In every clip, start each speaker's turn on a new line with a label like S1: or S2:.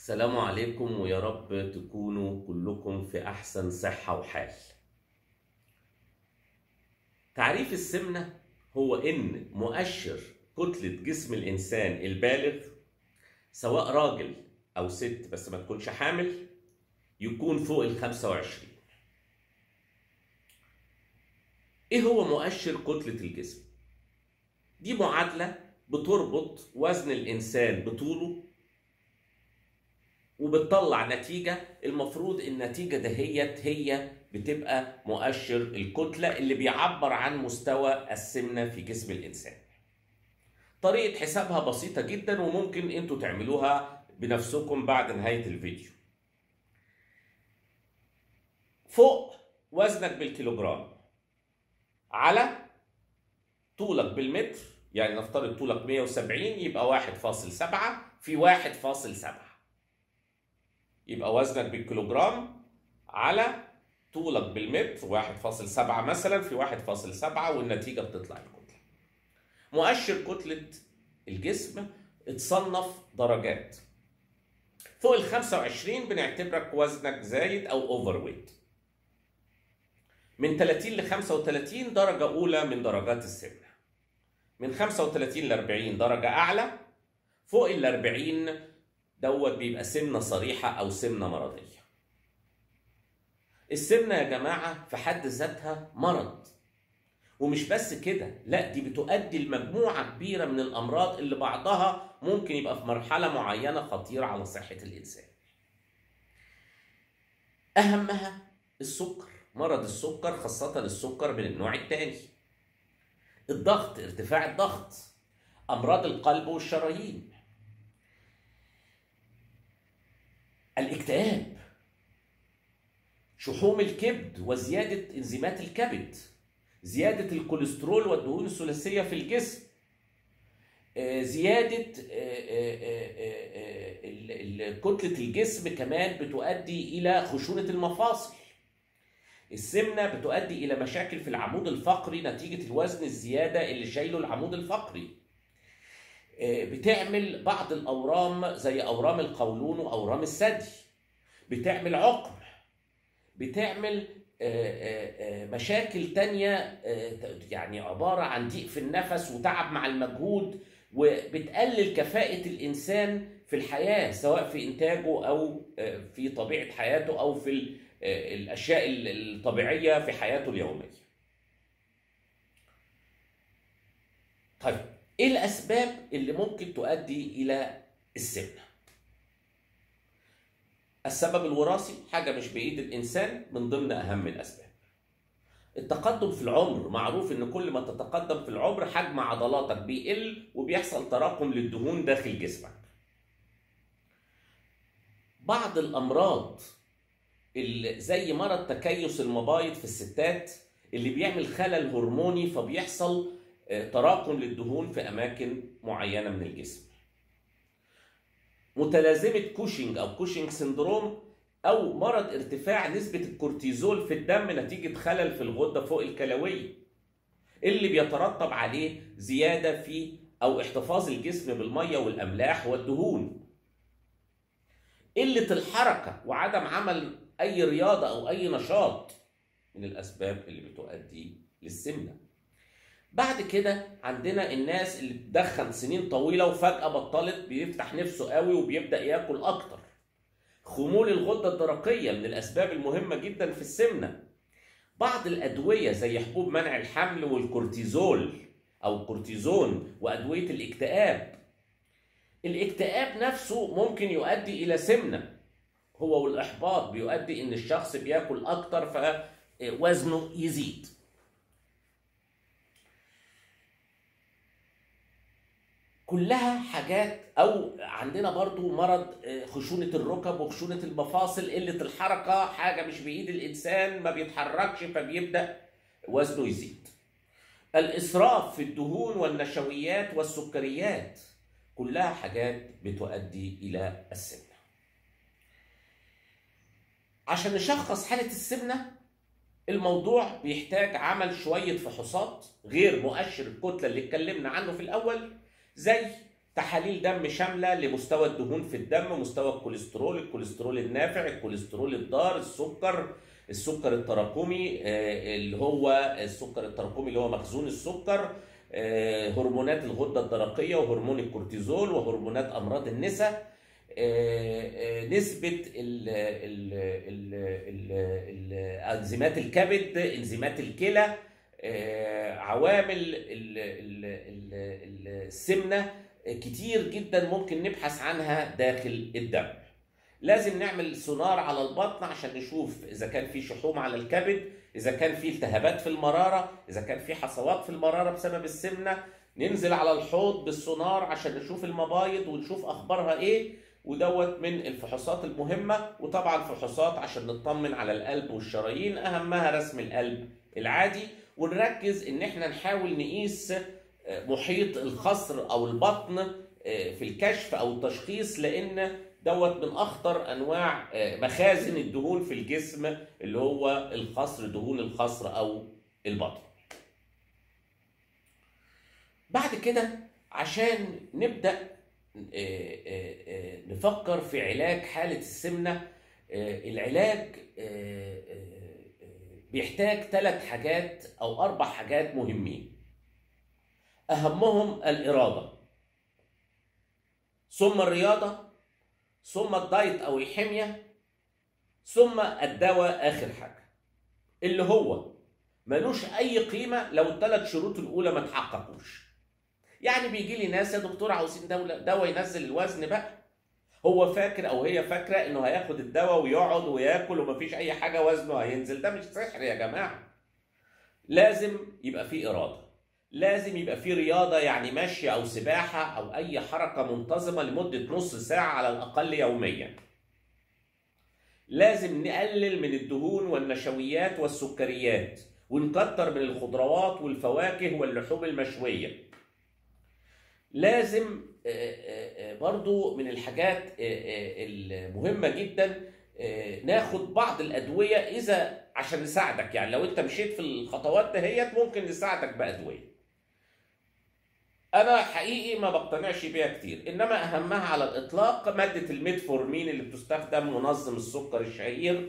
S1: السلام عليكم ويا رب تكونوا كلكم في أحسن صحة وحال. تعريف السمنة هو إن مؤشر كتلة جسم الإنسان البالغ سواء راجل أو ست بس ما تكونش حامل يكون فوق ال 25. إيه هو مؤشر كتلة الجسم؟ دي معادلة بتربط وزن الإنسان بطوله وبتطلع نتيجة المفروض النتيجة دهيت هي بتبقى مؤشر الكتلة اللي بيعبر عن مستوى السمنة في جسم الإنسان طريقة حسابها بسيطة جدا وممكن انتوا تعملوها بنفسكم بعد نهاية الفيديو فوق وزنك بالكيلوجرام على طولك بالمتر يعني نفترض طولك 170 يبقى 1.7 في 1.7 يبقى وزنك بالكيلوجرام على طولك بالمتر 1.7 مثلا في 1.7 والنتيجه بتطلع الكتله. مؤشر كتله الجسم اتصنف درجات. فوق ال 25 بنعتبرك وزنك زايد او اوفر ويت. من 30 ل 35 درجه اولى من درجات السمنه. من 35 ل 40 درجه اعلى فوق ال 40 دوت بيبقى سمنه صريحه او سمنه مرضيه. السمنه يا جماعه في حد ذاتها مرض. ومش بس كده، لا دي بتؤدي لمجموعه كبيره من الامراض اللي بعضها ممكن يبقى في مرحله معينه خطيره على صحه الانسان. اهمها السكر، مرض السكر خاصه السكر من النوع الثاني. الضغط، ارتفاع الضغط، امراض القلب والشرايين، الاكتئاب شحوم الكبد وزيادة انزيمات الكبد زيادة الكوليسترول والدهون الثلاثية في الجسم زيادة كتلة الجسم كمان بتؤدي إلى خشونة المفاصل السمنة بتؤدي إلى مشاكل في العمود الفقري نتيجة الوزن الزيادة اللي شايله العمود الفقري بتعمل بعض الاورام زي اورام القولون واورام الثدي بتعمل عقم بتعمل مشاكل تانية يعني عبارة عن ضيق في النفس وتعب مع المجهود وبتقلل كفاءة الإنسان في الحياة سواء في إنتاجه أو في طبيعة حياته أو في الأشياء الطبيعية في حياته اليومية. طيب ايه الاسباب اللي ممكن تؤدي الى السمنه السبب الوراثي حاجه مش بايد الانسان من ضمن اهم الاسباب التقدم في العمر معروف ان كل ما تتقدم في العمر حجم عضلاتك بيقل وبيحصل تراكم للدهون داخل جسمك بعض الامراض اللي زي مرض تكيس المبايض في الستات اللي بيعمل خلل هرموني فبيحصل تراكم للدهون في اماكن معينه من الجسم. متلازمه كوشنج او كوشنج سندروم او مرض ارتفاع نسبه الكورتيزول في الدم نتيجه خلل في الغده فوق الكلويه. اللي بيترتب عليه زياده في او احتفاظ الجسم بالميه والاملاح والدهون. قله الحركه وعدم عمل اي رياضه او اي نشاط من الاسباب اللي بتؤدي للسمنه. بعد كده عندنا الناس اللي بتدخن سنين طويلة وفجأة بطلت بيفتح نفسه قوي وبيبدأ ياكل أكتر. خمول الغدة الدرقية من الأسباب المهمة جدا في السمنة. بعض الأدوية زي حبوب منع الحمل والكورتيزول أو الكورتيزون وأدوية الاكتئاب. الاكتئاب نفسه ممكن يؤدي إلى سمنة. هو والإحباط بيؤدي إن الشخص بياكل أكتر فوزنه يزيد. كلها حاجات او عندنا برضو مرض خشونة الركب وخشونة المفاصل قلة الحركة حاجة مش بإيد الإنسان ما بيتحركش فبيبدأ وزنه يزيد الإسراف في الدهون والنشويات والسكريات كلها حاجات بتؤدي إلى السمنة عشان نشخص حالة السمنة الموضوع بيحتاج عمل شوية فحوصات غير مؤشر الكتلة اللي اتكلمنا عنه في الأول زي تحاليل دم شامله لمستوى الدهون في الدم مستوى الكوليسترول الكوليسترول النافع الكوليسترول الضار السكر السكر التراكمي آه، اللي هو السكر التراكمي اللي هو مخزون السكر آه، هرمونات الغده الدرقيه وهرمون الكورتيزول وهرمونات امراض النساء آه، آه، نسبة ال- ال- ال- ال- ال- انزيمات الكبد انزيمات الكلى آه، عوامل ال- ال- ال- ال- السمنة كتير جدا ممكن نبحث عنها داخل الدم لازم نعمل سونار على البطن عشان نشوف اذا كان في شحوم على الكبد اذا كان في التهابات في المراره اذا كان في حصوات في المراره بسبب السمنه ننزل على الحوض بالسونار عشان نشوف المبايض ونشوف اخبارها ايه ودوت من الفحوصات المهمه وطبعا فحوصات عشان نطمن على القلب والشرايين اهمها رسم القلب العادي ونركز ان احنا نحاول نقيس محيط الخصر او البطن في الكشف او التشخيص لان دوت من اخطر انواع مخازن الدهون في الجسم اللي هو الخصر دهون الخصر او البطن بعد كده عشان نبدا نفكر في علاج حاله السمنه العلاج بيحتاج ثلاث حاجات او اربع حاجات مهمين اهمهم الاراده ثم الرياضه ثم الدايت او الحميه ثم الدواء اخر حاجه اللي هو ملوش اي قيمه لو الثلاث شروط الاولى ما اتحققوش يعني بيجي لي ناس يا دكتور عاوزين دواء دواء ينزل الوزن بقى هو فاكر او هي فاكره انه هياخد الدواء ويقعد وياكل ومفيش اي حاجه وزنه هينزل ده مش سحر يا جماعه لازم يبقى فيه اراده لازم يبقى فيه رياضه يعني مشي او سباحه او اي حركه منتظمه لمده نص ساعه على الاقل يوميا لازم نقلل من الدهون والنشويات والسكريات ونكتر من الخضروات والفواكه واللحوم المشويه لازم برضو من الحاجات المهمة جدا ناخد بعض الأدوية إذا عشان نساعدك يعني لو أنت مشيت في الخطوات دهيت ممكن نساعدك بأدوية أنا حقيقي ما بقتنعش بيها كتير إنما أهمها على الإطلاق مادة الميتفورمين اللي بتستخدم منظم السكر الشهير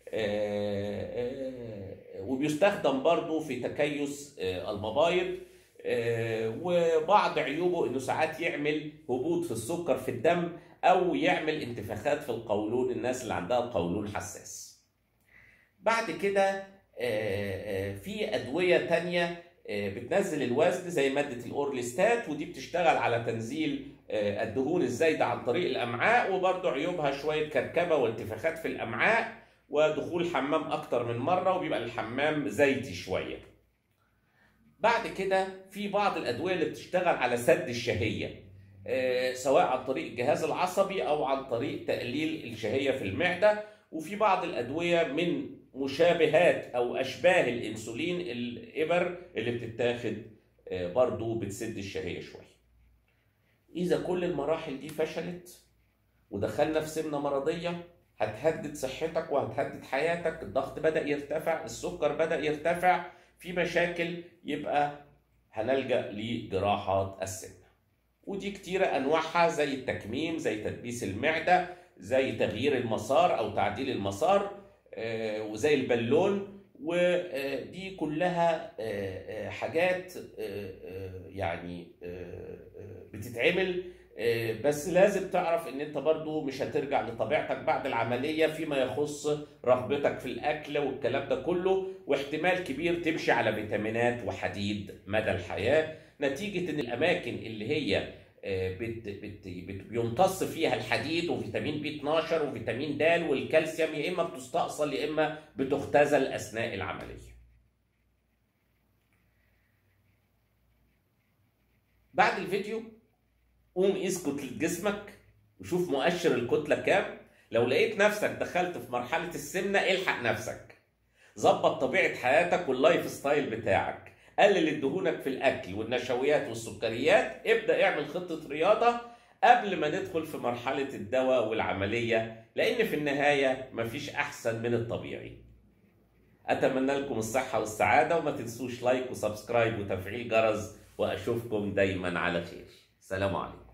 S1: وبيستخدم برضو في تكيس المبايض وبعض عيوبه انه ساعات يعمل هبوط في السكر في الدم او يعمل انتفاخات في القولون الناس اللي عندها القولون حساس بعد كده في ادويه تانية بتنزل الوزن زي ماده الاورليستات ودي بتشتغل على تنزيل الدهون الزايده عن طريق الامعاء وبرضه عيوبها شويه كركبه وانتفاخات في الامعاء ودخول حمام اكتر من مره وبيبقى الحمام زيتي شويه بعد كده في بعض الادويه اللي بتشتغل على سد الشهيه آه سواء عن طريق الجهاز العصبي او عن طريق تقليل الشهيه في المعده وفي بعض الادويه من مشابهات او اشباه الانسولين الابر اللي بتتاخد آه برضو بتسد الشهيه شويه اذا كل المراحل دي فشلت ودخلنا في سمنه مرضيه هتهدد صحتك وهتهدد حياتك الضغط بدا يرتفع السكر بدا يرتفع في مشاكل يبقى هنلجا لجراحات السمنه ودي كتيرة انواعها زي التكميم زي تدبيس المعده زي تغيير المسار او تعديل المسار وزي البالون ودي كلها حاجات يعني بتتعمل بس لازم تعرف ان انت برضو مش هترجع لطبيعتك بعد العملية فيما يخص رغبتك في الاكل والكلام ده كله واحتمال كبير تمشي على فيتامينات وحديد مدى الحياة نتيجة ان الاماكن اللي هي بت بت بت بيمتص فيها الحديد وفيتامين بي 12 وفيتامين د والكالسيوم يا اما بتستأصل يا اما بتختزل اثناء العمليه. بعد الفيديو قوم قيس كتلة جسمك وشوف مؤشر الكتلة كام لو لقيت نفسك دخلت في مرحلة السمنة الحق نفسك ظبط طبيعة حياتك واللايف ستايل بتاعك قلل الدهونك في الأكل والنشويات والسكريات ابدأ اعمل خطة رياضة قبل ما ندخل في مرحلة الدواء والعملية لأن في النهاية مفيش أحسن من الطبيعي أتمنى لكم الصحة والسعادة وما تنسوش لايك وسبسكرايب وتفعيل جرس وأشوفكم دايما على خير سلام عليكم